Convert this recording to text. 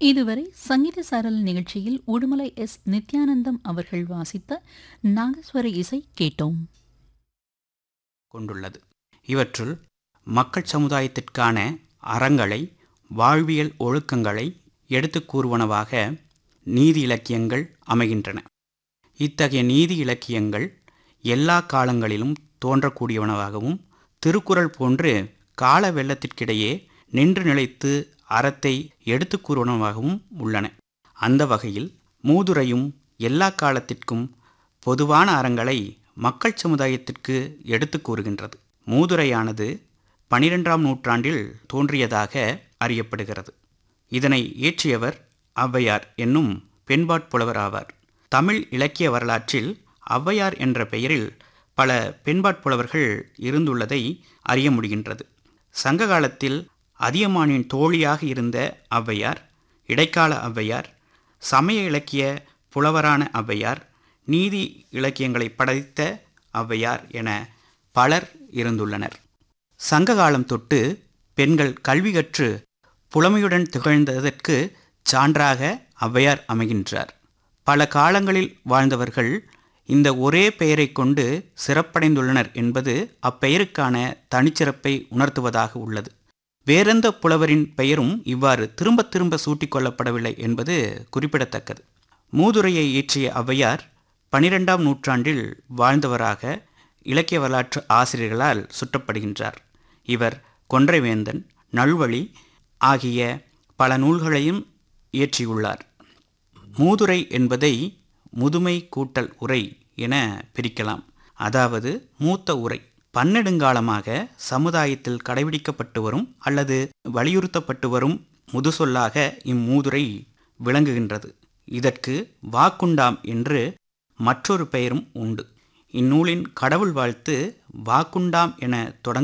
இதுவரை சங்கீத சாரல் நிகழ்ச்சியில் உடுமலை எஸ் நித்யானந்தம் அவர்கள் வாசித்த நாகஸ்வர இசை கேட்டோம் கொண்டுள்ளது இவற்றுள் மக்கள் சமுதாயத்திற்கான அறங்களை வாழ்வியல் ஒழுக்கங்களை எடுத்துக் கூறுவனவாக நீதி இலக்கியங்கள் அமைகின்றன இத்தகைய நீதி இலக்கியங்கள் எல்லா காலங்களிலும் தோன்றக்கூடியவனவாகவும் திருக்குறள் போன்று கால வெள்ளத்திற்கிடையே நின்று நிலைத்து அறத்தை எடுத்துக் கூறுவனவாகவும் உள்ளன அந்த வகையில் மூதுரையும் எல்லா காலத்திற்கும் பொதுவான அறங்களை மக்கள் சமுதாயத்திற்கு எடுத்துக் கூறுகின்றது மூதுரையானது பனிரெண்டாம் நூற்றாண்டில் தோன்றியதாக அறியப்படுகிறது இதனை இயற்றியவர் ஔவையார் என்னும் பெண்பாட்புலவர் ஆவார் தமிழ் இலக்கிய வரலாற்றில் ஔவையார் என்ற பெயரில் பல பெண்பாட்புலவர்கள் இருந்துள்ளதை அறிய முடிகின்றது சங்க காலத்தில் அதியமானின் தோழியாக இருந்த ஔவையார் இடைக்கால ஔவையார் சமய இலக்கிய புலவரான ஔவையார் நீதி இலக்கியங்களை படைத்த ஔவையார் என பலர் இருந்துள்ளனர் சங்க காலம் தொட்டு பெண்கள் கல்வி கற்று புலமையுடன் திகழ்ந்ததற்கு சான்றாக ஔவையார் அமைகின்றார் பல காலங்களில் வாழ்ந்தவர்கள் இந்த ஒரே பெயரை கொண்டு சிறப்படைந்துள்ளனர் என்பது அப்பெயருக்கான தனிச்சிறப்பை உணர்த்துவதாக உள்ளது வேறெந்த புலவரின் பெயரும் இவ்வாறு திரும்ப திரும்ப சூட்டிக்கொள்ளப்படவில்லை என்பது குறிப்பிடத்தக்கது மூதுரையை இயற்றிய ஔவையார் பனிரெண்டாம் நூற்றாண்டில் வாழ்ந்தவராக இலக்கிய வரலாற்று ஆசிரியர்களால் சுட்டப்படுகின்றார் இவர் கொன்றைவேந்தன் நல்வழி ஆகிய பல நூல்களையும் இயற்றியுள்ளார் மூதுரை என்பதை முதுமை கூட்டல் உரை என பிரிக்கலாம் அதாவது மூத்த உரை பன்னெடுங்காலமாக சமுதாயத்தில் கடைபிடிக்கப்பட்டு வரும் அல்லது வலியுறுத்தப்பட்டு வரும் முதுசொல்லாக இம்மூதுரை விளங்குகின்றது இதற்கு வாக்குண்டாம் என்று மற்றொரு பெயரும் உண்டு இந்நூலின் கடவுள் வாழ்த்து வாக்குண்டாம் என தொடங்க